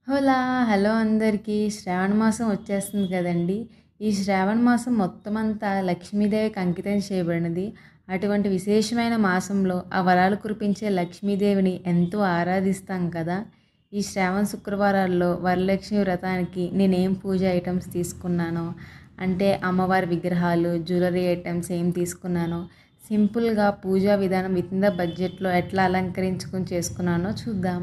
హోలా! హలో అందరికీ. శ్రావణ మాసం వచ్చేస్తుంది కదండీ! ఈ శ్రావణ మాసం మొత్తమంతా లక్ష్మీదేవికి అంకితం చేయబడినది. అటువంటి విశేషమైన మాసంలో ఆ వరాలు కురిపించే లక్ష్మీదేవిని ఎంతో ఆరాధిస్తాం కదా! ఈ శ్రావణ శుక్రవారాల్లో వరలక్ష్మి వ్రతానికి నేనేం పూజ ఐటెమ్స్ తీసుకున్నానో, అంటే అమ్మవారి విగ్రహాలు, జ్యువెలరీ ఐటెమ్స్ ఏం తీసుకున్నానో, సింపుల్‌గా పూజా విధానం వితిన్ ద బడ్జెట్‌లో ఎట్లా అలంకరించుకొని చేసుకున్నానో చూద్దాం.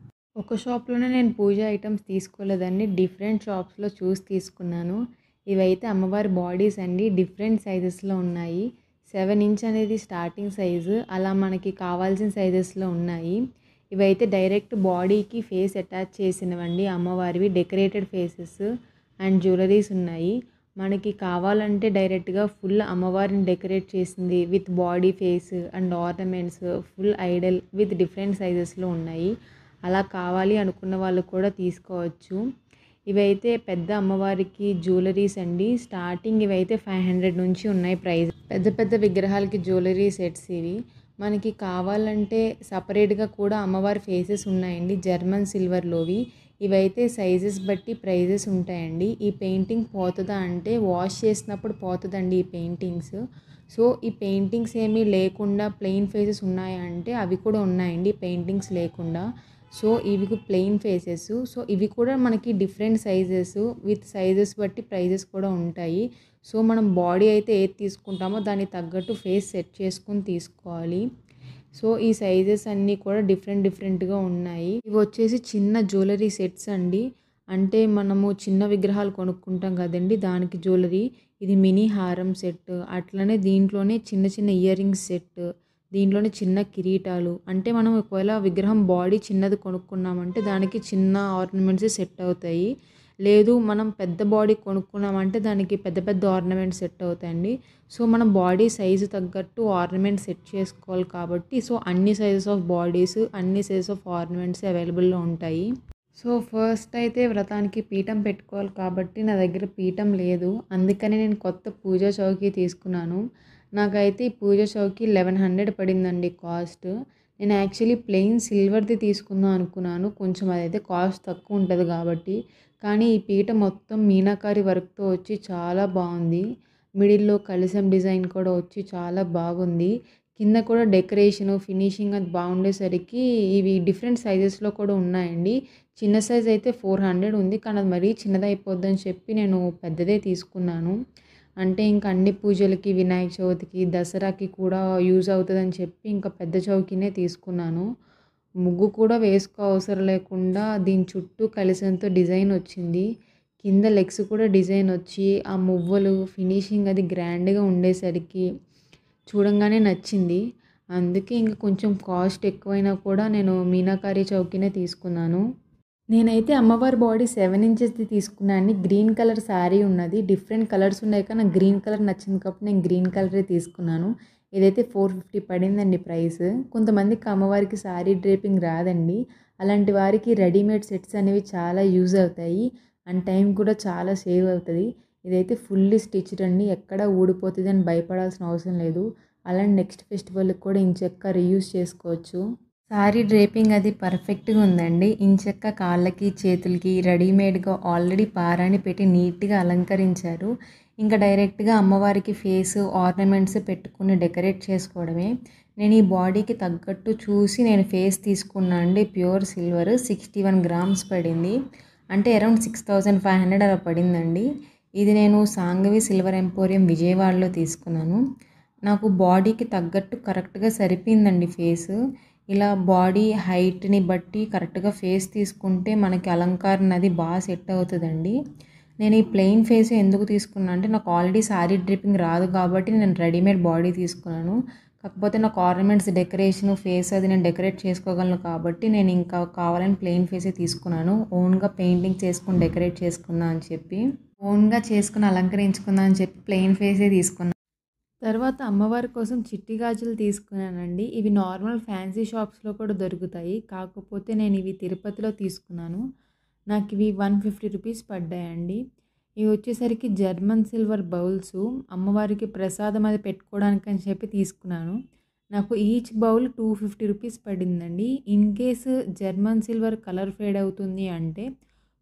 ఒక షాప్‌లోనే నేను పూజ ఐటెమ్స్ తీసుకోలేదండి. డిఫరెంట్ షాప్స్‌లో చూసి తీసుకున్నాను. ఇవైతే అమ్మవారి బాడీస్ అండి. డిఫరెంట్ సైజెస్‌లో ఉన్నాయి. 7 ఇంచ్ అనేది స్టార్టింగ్ సైజు. అలా మనకి కావాల్సిన సైజెస్‌లో ఉన్నాయి. ఇవైతే డైరెక్ట్ బాడీకి ఫేస్ అటాచ్ చేసినవండి అమ్మవారివి. డెకరేటెడ్ ఫేసెస్ అండ్ జ్యువెలరీస్ ఉన్నాయి. మనకి కావాలంటే డైరెక్ట్‌గా ఫుల్ అమ్మవారిని డెకరేట్ చేసింది with body face and ornaments full idol with different సైజెస్‌లో ఉన్నాయి. అలా కావాలి అనుకున్న వాళ్ళు కూడా తీసుకోవచ్చు. ఇవైతే పెద్ద అమ్మవారికి జ్యువెలరీస్ అండి. స్టార్టింగ్ ఇవైతే 500 నుంచి ఉన్నాయి ప్రైస్. పెద్ద పెద్ద విగ్రహాలకి జ్యువెలరీ సెట్స్ ఇవి. మనకి కావాలంటే సెపరేట్‌గా కూడా అమ్మవారి ఫేసెస్ ఉన్నాయండి. జర్మన్ సిల్వర్‌లోవి. ఇవైతే సైజెస్ బట్టి ప్రైజెస్ ఉంటాయండి. ఈ పెయింటింగ్ పోతదా అంటే వాష్ చేసినప్పుడు పోతదండి ఈ పెయింటింగ్స్. సో, ఈ పెయింటింగ్స్ ఏమీ లేకుండా ప్లెయిన్ ఫేసెస్ ఉన్నాయా అంటే అవి కూడా ఉన్నాయండి పెయింటింగ్స్ లేకుండా. సో, ఇవి ప్లెయిన్ ఫేసెస్. సో, ఇవి కూడా మనకి డిఫరెంట్ సైజెస్ విత్ సైజెస్ బట్టి ప్రైజెస్ కూడా ఉంటాయి. సో, మనం బాడీ అయితే ఏది తీసుకుంటామో దానికి తగ్గట్టు ఫేస్ సెట్ చేసుకొని తీసుకోవాలి. సో, ఈ సైజెస్ అన్నీ కూడా డిఫరెంట్ డిఫరెంట్‌గా ఉన్నాయి. ఇవొచ్చేసి చిన్న జ్యువెలరీ సెట్స్ అండి. అంటే మనము చిన్న విగ్రహాలు కొనుక్కుంటాం కదండీ! దానికి జ్యువెలరీ. ఇది మినీ హారం సెట్. అట్లనే దీంట్లోనే చిన్న చిన్న ఇయర్ రింగ్స్ సెట్. దీంట్లోనే చిన్న కిరీటాలు. అంటే మనం ఒకవేళ విగ్రహం బాడీ చిన్నది కొనుక్కున్నామంటే దానికి చిన్న ఆర్నమెంట్స్ సెట్ అవుతాయి. లేదు మనం పెద్ద బాడీ కొనుక్కున్నామంటే దానికి పెద్ద పెద్ద ఆర్నమెంట్స్ సెట్ అవుతాయండి. సో, మనం బాడీ సైజు తగ్గట్టు ఆర్నమెంట్స్ సెట్ చేసుకోవాలి కాబట్టి సో, అన్ని సైజెస్ ఆఫ్ బాడీస్, అన్ని సైజెస్ ఆఫ్ ఆర్నమెంట్స్ అవైలబుల్‌లో ఉంటాయి. సో, ఫస్ట్ అయితే వ్రతానికి పీఠం పెట్టుకోవాలి కాబట్టి నా దగ్గర పీఠం లేదు. అందుకని నేను కొత్త పూజా చౌకీ తీసుకున్నాను. నాకైతే ఈ పూజా చౌకీ 1100 పడిందండి కాస్ట్. నేను యాక్చువల్లీ ప్లెయిన్ సిల్వర్‌ది తీసుకుందాం అనుకున్నాను. కొంచెం అదైతే కాస్ట్ తక్కువ ఉంటది కాబట్టి. కానీ ఈ పీఠం మొత్తం మీనాకారి వర్క్‌తో వచ్చి చాలా బావుంది. మిడిల్‌లో కలశం డిజైన్ కూడా వచ్చి చాలా బాగుంది. కింద కూడా డెకరేషన్, ఫినిషింగ్ అది బాగుండేసరికి ఇవి డిఫరెంట్ సైజెస్‌లో కూడా ఉన్నాయండి. చిన్న సైజ్ అయితే 400 ఉంది. కానీ అది మరీ చిన్నదయిపోద్దని చెప్పి నేను పెద్దదే తీసుకున్నాను. అంటే ఇంక అన్ని పూజలకి, వినాయక చవితికి, దసరాకి కూడా యూజ్ అవుతదని చెప్పి ఇంకా పెద్ద చౌకీనే తీసుకున్నాను. ముగ్గు కూడా వేసుకో అవసరం లేకుండా దీని చుట్టూ కలశంతో డిజైన్ వచ్చింది. కింద లెగ్స్ కూడా డిజైన్ వచ్చి ఆ మువ్వలు ఫినిషింగ్ అది గ్రాండ్‌గా ఉండేసరికి చూడంగానే నచ్చింది. అందుకే ఇంక కొంచెం కాస్ట్ ఎక్కువైనా కూడా నేను మీనాకారి చౌకీనే తీసుకున్నాను. నేనైతే అమ్మవారి బాడీ 7 ఇంచెస్‌ది తీసుకున్నానండి. గ్రీన్ కలర్ శారీ ఉన్నది. డిఫరెంట్ కలర్స్ ఉన్నాయి కానీ నాకు గ్రీన్ కలర్ నచ్చింది కాబట్టి నేను గ్రీన్ కలరే తీసుకున్నాను. ఇదైతే 450 పడిందండి ప్రైస్. కొంతమందికి అమ్మవారికి శారీ డ్రేపింగ్ రాదండి. అలాంటి వారికి రెడీమేడ్ సెట్స్ అనేవి చాలా యూజ్ అవుతాయి. అండ్ టైం కూడా చాలా సేవ్ అవుతది. ఇదైతే ఫుల్లీ స్టిచ్డ్ అండి. ఎక్కడ ఊడిపోతదని భయపడాల్సిన అవసరం లేదు. అలానే నెక్స్ట్ ఫెస్టివల్‌కి కూడా ఇంచక్కా రీయూజ్ చేసుకోవచ్చు. శారీ డ్రేపింగ్ అది పర్ఫెక్ట్‌గా ఉందండి. ఇంచక్కా కాళ్ళకి, చేతులకి రెడీమేడ్‌గా ఆల్రెడీ పారాణి పెట్టి నీట్‌గా అలంకరించారు. ఇంకా డైరెక్ట్‌గా అమ్మవారికి ఫేస్, ఆర్నమెంట్స్ పెట్టుకొని డెకరేట్ చేసుకోవడమే. నేను ఈ బాడీకి తగ్గట్టు చూసి నేను ఫేస్ తీసుకున్నా అండి. ప్యూర్ సిల్వర్ 61 గ్రామ్స్ పడింది. అంటే అరౌండ్ 6500 అలా పడిందండి. ఇది నేను సాంఘవి సిల్వర్ ఎంపోరియం విజయవాడలో తీసుకున్నాను. నాకు బాడీకి తగ్గట్టు కరెక్ట్‌గా సరిపోయిందండి ఫేస్. ఇలా బాడీ హైట్‌ని బట్టి కరెక్ట్‌గా ఫేస్ తీసుకుంటే మనకి అలంకరణ అది బా సెట్ అవుతదండి. నేను ఈ ప్లెయిన్ ఫేస్ ఎందుకు తీసుకున్నా అంటే నాకు ఆల్రెడీ శారీ డ్రేపింగ్ రాదు కాబట్టి నేను రెడీమేడ్ బాడీ తీసుకున్నాను. కాకపోతే నాకు ఆర్నమెంట్స్ డెకరేషన్, ఫేస్ అది నేను డెకరేట్ చేసుకోగలను కాబట్టి నేను ఇంకా కావాలని ప్లెయిన్ ఫేసే తీసుకున్నాను. ఓన్‌గా పెయింటింగ్స్ చేసుకొని డెకరేట్ చేసుకుందాం అని చెప్పి. ఓన్‌గా చేసుకొని అలంకరించుకుందాం అని చెప్పి ప్లెయిన్ ఫేసే తీసుకున్నా. తర్వాత అమ్మవారి కోసం చిట్టి గాజులు తీసుకున్నానండి. ఇవి నార్మల్ ఫ్యాన్సీ షాప్స్‌లో కూడా దొరుకుతాయి. కాకపోతే నేను ఇవి తిరుపతిలో తీసుకున్నాను. నాకివి 150 రూపీస్ పడ్డాయండి. ఇవి వచ్చేసరికి జర్మన్ సిల్వర్ బౌల్సు. అమ్మవారికి ప్రసాదం అది పెట్టుకోవడానికి అని చెప్పి తీసుకున్నాను. నాకు ఈచ్ బౌల్ 250 రూపీస్ పడిందండి. In case German silver colour fade అవుతుంది అంటే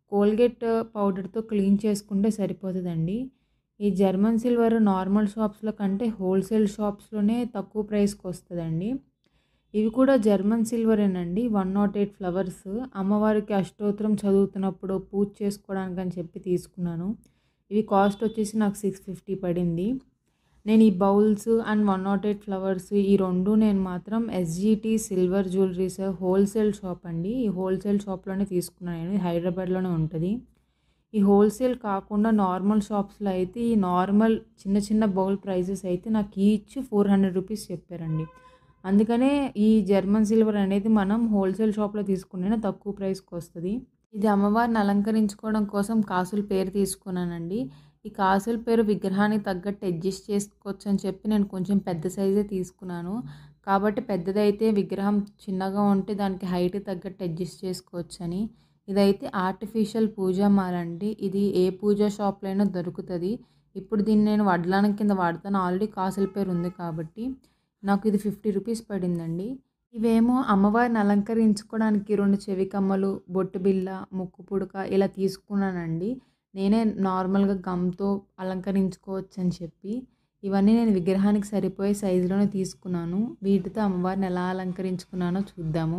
కోల్గేట్ పౌడర్తో క్లీన్ చేసుకుంటే సరిపోతుందండి ఈ జర్మన్ సిల్వర్ నార్మల్ షాప్స్లో కంటే హోల్సేల్ షాప్స్లోనే తక్కువ ప్రైస్కి వస్తుందండి ఇవి కూడా జర్మన్ సిల్వరేనండి వన్ నాట్ ఎయిట్ ఫ్లవర్స్ అమ్మవారికి అష్టోత్తరం చదువుతున్నప్పుడు పూజ చేసుకోవడానికి అని చెప్పి తీసుకున్నాను ఇవి కాస్ట్ వచ్చేసి నాకు సిక్స్ ఫిఫ్టీ పడింది నేను ఈ bowls and one nought eight flowers ఈ రెండు నేను మాత్రం SGT silver jewelleries wholesale shop అండి ఈ హోల్సేల్ షాప్లోనే తీసుకున్నాను నేను హైదరాబాద్లోనే ఉంటుంది ఈ హోల్సేల్ కాకుండా నార్మల్ షాప్స్లో అయితే ఈ నార్మల్ చిన్న చిన్న బౌల్ ప్రైజెస్ అయితే నాకు ఈచ్ ఫోర్ హండ్రెడ్ రూపీస్ చెప్పారండి అందుకనే ఈ జర్మన్ సిల్వర్ అనేది మనం హోల్సేల్ షాప్లో తీసుకుంటేనే తక్కువ ప్రైస్కి వస్తుంది ఇది అమ్మవారిని అలంకరించుకోవడం కోసం కాసుల పేరు తీసుకున్నానండి ఈ కాసుల పేరు విగ్రహానికి తగ్గట్టు అడ్జస్ట్ చేసుకోవచ్చు అని చెప్పి నేను కొంచెం పెద్ద సైజే తీసుకున్నాను కాబట్టి పెద్దదైతే విగ్రహం చిన్నగా ఉంటే దానికి హైట్ తగ్గట్టు అడ్జస్ట్ చేసుకోవచ్చు అని ఇదైతే ఆర్టిఫిషియల్ పూజా మాల అండి ఇది ఏ పూజా షాప్లో అయినా దొరుకుతుంది ఇప్పుడు దీన్ని నేను వడ్లానం కింద వాడతాను ఆల్రెడీ కాసుల పేరు ఉంది కాబట్టి నాకు ఇది ఫిఫ్టీ రూపీస్ పడిందండి ఇవేమో అమ్మవారిని అలంకరించుకోవడానికి రెండు చెవి కమ్మలు బొట్టు బిల్ల ముక్కు పుడక ఇలా తీసుకున్నానండి నేనే నార్మల్గా గమ్తో అలంకరించుకోవచ్చు అని చెప్పి ఇవన్నీ నేను విగ్రహానికి సరిపోయే సైజులోనే తీసుకున్నాను వీటితో అమ్మవారిని ఎలా అలంకరించుకున్నానో చూద్దాము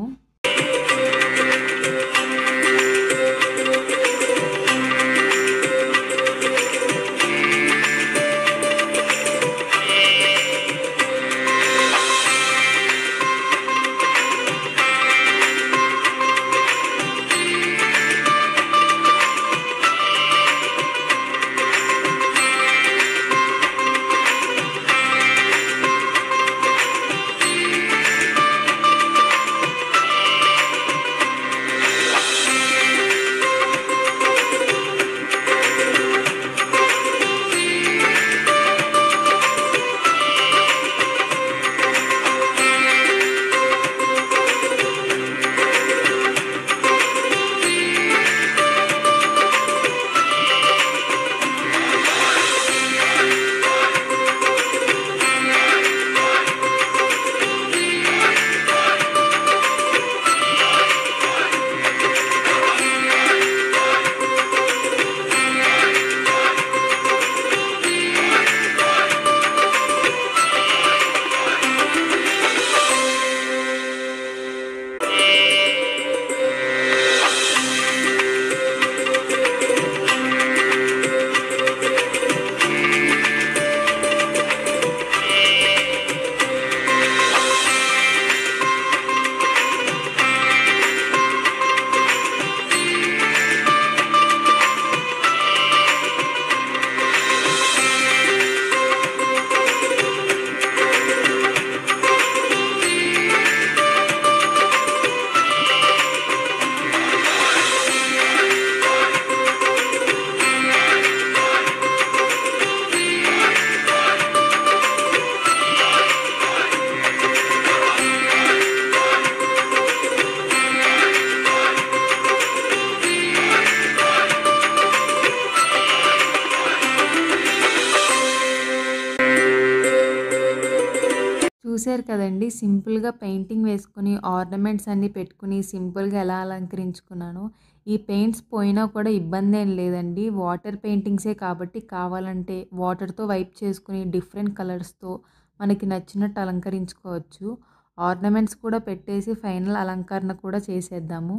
చూశారు కదండి సింపుల్గా పెయింటింగ్ వేసుకుని ఆర్నమెంట్స్ అన్నీ పెట్టుకుని సింపుల్గా ఎలా అలంకరించుకున్నాను ఈ పెయింట్స్ పోయినా కూడా ఇబ్బంది ఏం లేదండి వాటర్ పెయింటింగ్సే కాబట్టి కావాలంటే వాటర్తో వైప్ చేసుకుని డిఫరెంట్ కలర్స్తో మనకి నచ్చినట్టు అలంకరించుకోవచ్చు ఆర్నమెంట్స్ కూడా పెట్టేసి ఫైనల్ అలంకరణ కూడా చేసేద్దాము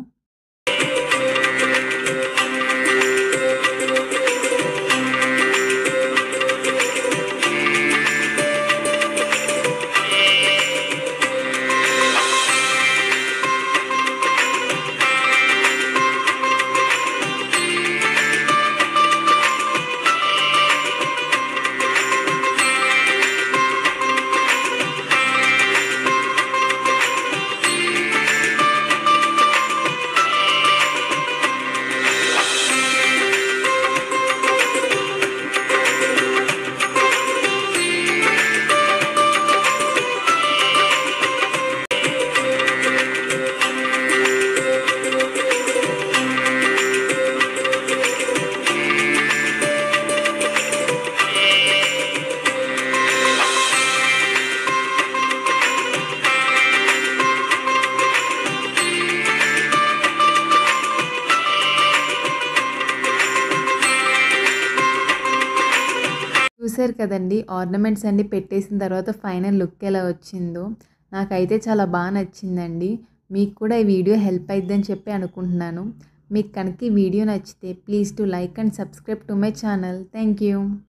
చూసారు కదండి ఆర్నమెంట్స్ అన్నీ పెట్టేసిన తర్వాత ఫైనల్ లుక్ ఎలా వచ్చిందో నాకైతే చాలా బాగా నచ్చిందండి మీకు కూడా ఈ వీడియో హెల్ప్ అయిద్దని చెప్పి అనుకుంటున్నాను మీకు కనుక ఈ వీడియో నచ్చితే please to like and subscribe to my channel thank you